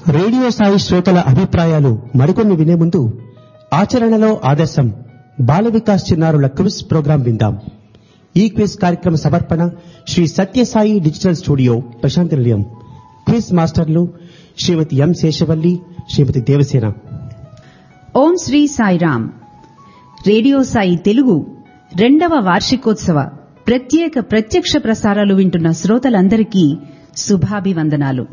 Radio Sai శ్రోతల అభిప్రాయాలు మరికొన్ని వినే ముందు ఆచరణలో ఆదర్శం బాల వికాస్ చిన్నారుల క్విజ్ ప్రోగ్రాం విందాం ఈ క్విజ్ కార్యక్రమ సమర్పణ Sri Sathya Sai digital studio Prasanthi Nilayam quiz మాస్టర్లు శ్రీమతి ఎం శేషవల్లి శ్రీమతి దేవసేన ఓం శ్రీ సాయిరామ్ రేడియో సాయి తెలుగు రెండవ వార్షికోత్సవ ప్రత్యేక ప్రత్యక్ష ప్రసారాలు వింటున్న శ్రోతలందరికీ శుభాభివందనాలు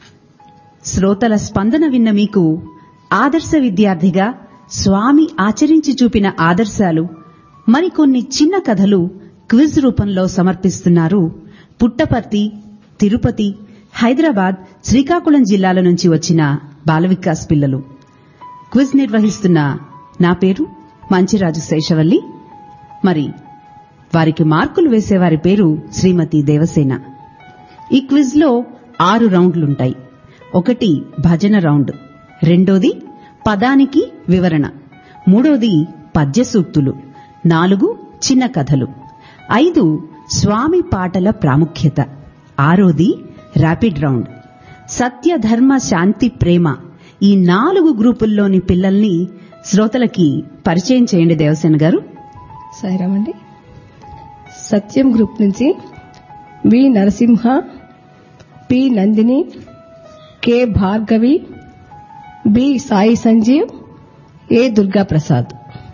శ్రోతల స్పందన విన్న మీకు ఆదర్శ విద్యార్థిగా స్వామి ఆచరించి చూపిన ఆదర్శాలు మరికొన్ని చిన్న కథలు క్విజ్ రూపంలో సమర్పిస్తున్నారు పుట్టపర్తి తిరుపతి హైదరాబాద్ శ్రీకాకుళం జిల్లాల నుంచి వచ్చిన బాలవికాస్ పిల్లలు క్విజ్ నిర్వహిస్తున్న నా పేరు మంచిరాజు శేషవల్లి మరి వారికి మార్కులు వేసేవారి పేరు శ్రీమతి దేవసేన ఈ క్విజ్ లో ఆరు రౌండ్లుంటాయి ఒకటి భజన రౌండ్ రెండోది పదానికి వివరణ మూడోది పద్య సూక్తులు నాలుగు చిన్న కథలు ఐదు స్వామి పాటల ప్రాముఖ్యత ఆరోది ర్యాపిడ్ రౌండ్ సత్య ధర్మ శాంతి ప్రేమ ఈ నాలుగు గ్రూపుల్లోని పిల్లల్ని శ్రోతలకి పరిచయం చేయండి దేవసేన గారు సాయిరామ్ అండి సత్యం గ్రూప్ నుంచి V Narasimha P Nandini K Bhargavi B Sai Sanjeev A Durga Prasad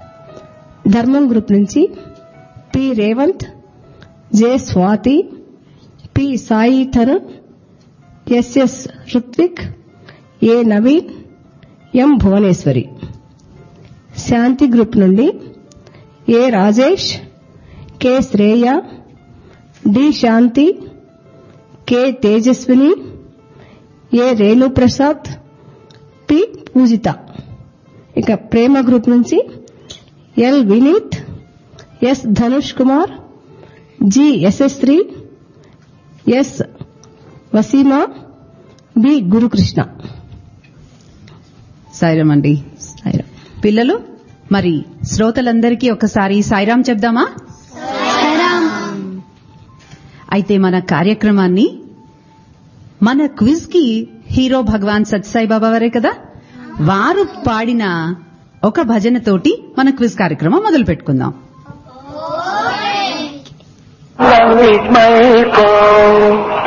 Dharmam group నుంచి P Revanth J Swathi P Sai Tarun SS Ruthvik A Naveen M Bhuvaneswari Shanti group నుండి A Rajesh K Shreya D Shanti K Tejaswini A Renu Prasad P Poojitha ఇక ప్రేమ గ్రూప్ నుంచి L Vineeth S Dhanush Kumar G Yashasri S Waseema B Gurukrishna Sairam అండి సాయిరామ్. పిల్లలు మరి శ్రోతలందరికీ ఒకసారి సాయిరాం చెప్దామా అయితే మన కార్యక్రమాన్ని మన క్విజ్ కి హీరో భగవాన్ సత్యసాయి బాబా వారే కదా వారు పాడిన ఒక భజనతోటి మన క్విజ్ కార్యక్రమం మొదలు పెట్టుకుందాం Love is my call.